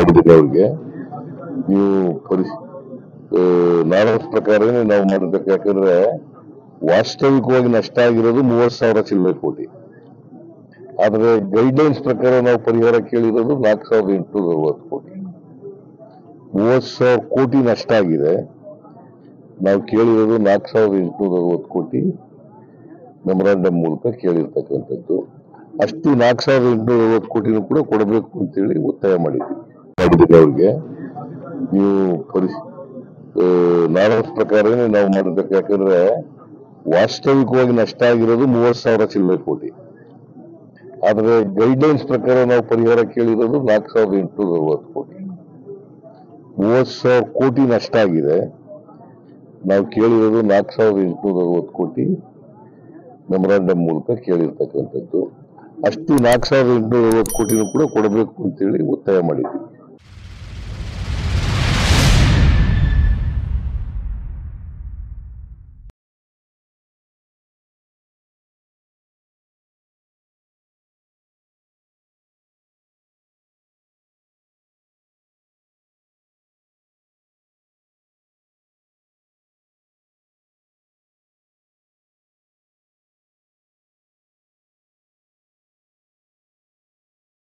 ಮಾಡಿದ್ದೀರಿ ಅವ್ರಿಗೆ ನೀವು ಪರಿಸ್ ನಾರ್ಮ್ಸ್ ಪ್ರಕಾರನೇ ನಾವು ಮಾಡಿರ್ಬೇಕು ಯಾಕಂದ್ರೆ ವಾಸ್ತವಿಕವಾಗಿ ನಷ್ಟ ಆಗಿರೋದು ಮೂವತ್ ಸಾವಿರ ಚಿಲ್ಲರೆ ಕೋಟಿ ಆದ್ರೆ ಗೈಡ್ಲೈನ್ಸ್ ಪ್ರಕಾರ ನಾವು ಪರಿಹಾರ ಕೇಳಿರೋದು ನಾಲ್ಕು ಸಾವಿರದ ಎಂಟುನೂರ ಅರವತ್ತು ಕೋಟಿ ಮೂವತ್ ಸಾವಿರ ಕೋಟಿ ನಷ್ಟ ಆಗಿದೆ ನಾವು ಕೇಳಿರೋದು ನಾಲ್ಕು ಸಾವಿರದ ಎಂಟುನೂರ ಅರವತ್ತು ಕೋಟಿ ಮೆಮೊರಾಂಡಮ್ ಮೂಲಕ ಕೇಳಿರ್ತಕ್ಕಂಥದ್ದು ಅಷ್ಟು ನಾಲ್ಕು ಸಾವಿರದ ಎಂಟುನೂರ ಅರವತ್ತು ಕೋಟಿನೂ ಕೂಡ ಕೊಡಬೇಕು ಅಂತೇಳಿ ಒತ್ತಾಯ ಮಾಡಿದ್ವಿ ಮಾಡಿದ್ದೀರಿ ಅವ್ರಿಗೆ ನೀವು ಪರಿಸ್ ನಾರ್ಮ್ಸ್ ಪ್ರಕಾರನೇ ನಾವು ಮಾಡಿರ್ಬೇಕು ಯಾಕಂದ್ರೆ ವಾಸ್ತವಿಕವಾಗಿ ನಷ್ಟ ಆಗಿರೋದು ಮೂವತ್ ಸಾವಿರ ಚಿಲ್ಲರೆ ಕೋಟಿ ಆದ್ರೆ ಗೈಡ್ಲೈನ್ಸ್ ಪ್ರಕಾರ ನಾವು ಪರಿಹಾರ ಕೇಳಿರೋದು ನಾಲ್ಕು ಸಾವಿರದ ಎಂಟುನೂರ ಅರವತ್ತು ಕೋಟಿ ಮೂವತ್ ಸಾವಿರ ಕೋಟಿ ನಷ್ಟ ಆಗಿದೆ ನಾವು ಕೇಳಿರೋದು ನಾಲ್ಕು ಸಾವಿರದ ಎಂಟುನೂರ ಅರವತ್ತು ಕೋಟಿ ಮೆಮೊರಾಂಡಮ್ ಮೂಲಕ ಕೇಳಿರ್ತಕ್ಕಂಥದ್ದು ಅಷ್ಟು ನಾಲ್ಕು ಸಾವಿರದ ಎಂಟುನೂರ ಅರವತ್ತು ಕೋಟಿನೂ ಕೂಡ ಕೊಡಬೇಕು ಅಂತೇಳಿ ಒತ್ತಾಯ ಮಾಡಿದ್ವಿ